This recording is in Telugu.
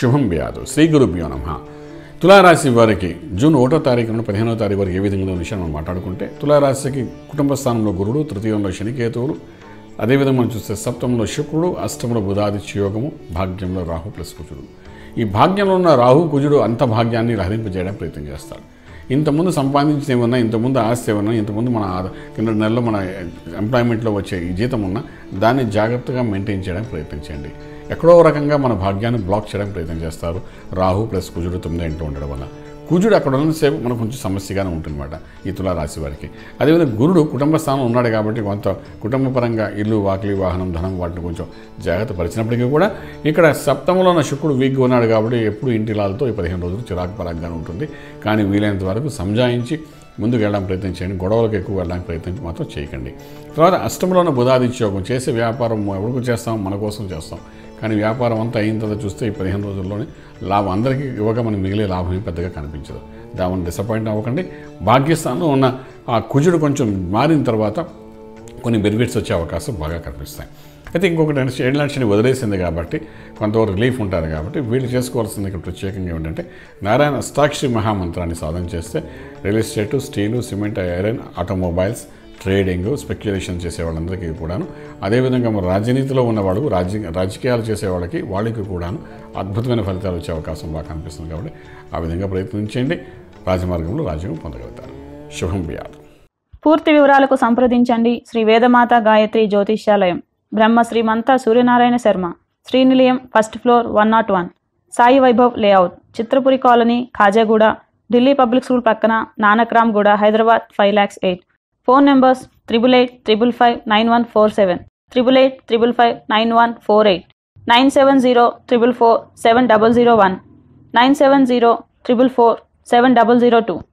శుభం వ్యాధు శ్రీ గురుభ్యో నమ తులారాశి వారికి జూన్ ఒకటో తారీఖు నుండి పదిహేనో తారీఖు వరకు ఏ విధంగా ఉన్న విషయాన్ని మనం మాట్లాడుకుంటే తులారాశికి కుటుంబ స్థానంలో గురుడు తృతీయంలో శనికేతువులు అదేవిధంగా మనం చూస్తే సప్తమంలో శుక్రుడు అష్టమంలో బుధాదిత్య యోగము భాగ్యంలో రాహు ప్లస్ కుజుడు ఈ భాగ్యంలో ఉన్న రాహు కుజుడు అంత భాగ్యాన్ని హరింపజేయడానికి ప్రయత్నం చేస్తారు ఇంతకుముందు సంపాదించిన ఏమన్నా ఇంతకుముందు ఆస్తి ఏమన్నా ఇంతకుముందు మన ఆద- కింద నెలలో మన ఎంప్లాయ్మెంట్లో వచ్చే ఈ జీతం ఉన్నా దాన్ని జాగ్రత్తగా మెయింటైన్ చేయడానికి ప్రయత్నించండి ఎక్కడో రకంగా మన భాగ్యాన్ని బ్లాక్ చేయడానికి ప్రయత్నం చేస్తారు రాహు ప్లస్ కుజుడు తొమ్మిది ఇంటూ ఉండడం వల్ల కుజుడు అక్కడ ఉన్నసేపు మనకు కొంచెం సమస్యగానే ఉంటుందన్నమాట ఈ తులా రాశి వారికి అదేవిధంగా గురుడు కుటుంబ స్థానం ఉన్నాడు కాబట్టి కొంత కుటుంబ పరంగా ఇల్లు వాకిలి వాహనం ధనం వాటిని కొంచెం జాగ్రత్త పరిచినప్పటికీ కూడా ఇక్కడ సప్తమంలో ఉన్న శుక్రుడు వీక్గా ఉన్నాడు కాబట్టి ఎప్పుడు ఇంటిలాలతో ఈ పదిహేను రోజులు చిరాకు పరాగ్గానే ఉంటుంది కానీ వీలైనంత వరకు సంజాయించి ముందుకు వెళ్ళడానికి ప్రయత్నం చేయండి గొడవలకు ఎక్కువ వెళ్ళడానికి ప్రయత్నం మాత్రం చేయకండి తర్వాత అష్టంలో ఉన్న బుధాదిత్యోగం చేసే వ్యాపారం ఎవరికి చేస్తాం మన కోసం చేస్తాం కానీ వ్యాపారం అంతా అయిన తర్వాత చూస్తే ఈ పదిహేను రోజుల్లోనే లాభం అందరికీ ఇవ్వగా మనకి మిగిలే లాభం ఏం పెద్దగా కనిపించదు దాని డిసప్పాయింట్ అవ్వకండి భాగ్యస్థానంలో ఉన్న ఆ కుజుడు కొంచెం మారిన తర్వాత కొన్ని బెనిఫిట్స్ వచ్చే అవకాశం బాగా కనిపిస్తాయి అయితే ఇంకొకటి ఏడు లక్షని వదిలేసింది కాబట్టి కొంతవరకు రిలీఫ్ ఉంటుంది కాబట్టి వీళ్ళు చేసుకోవాల్సింది ఇక్కడ ప్రత్యేకంగా ఏంటంటే నారాయణ అష్టాక్షరి మహామంత్రాన్ని సాధన చేస్తే real estate steel cement iron automobiles trading speculation చేసే వాళ్ళందరికీ కూడాను అదేవిధంగా మన రాజనీతిలో ఉన్నవాడు రాజకీయ రాజకీయాలు చేసే వాళ్ళకి వాళ్ళకి కూడాను అద్భుతమైన ఫలితాలు వచ్చే అవకాశం బాగా కనిపిస్తుంది కాబట్టి ఆ విధంగా ప్రయత్నించండి రాజమార్గంలో రాజ్యం పొందగలుగుతారు శుభం వ్యాధం పూర్తి వివరాలకు సంప్రదించండి శ్రీ వేదమాత గాయత్రి జ్యోతిష్యాలయం Brahma Srimantha Suryanarayana Sharma Srinilayam first floor one not one Sai Vaibhav layout Chitrapuri colony Khajaguda Delhi public school పక్కన Nanakramguda Hyderabad five lakhs eight phone numbers triple eight triple five nine one four seven triple eight triple five nine one four eight nine seven zero triple four seven double zero one nine seven zero triple four seven double zero two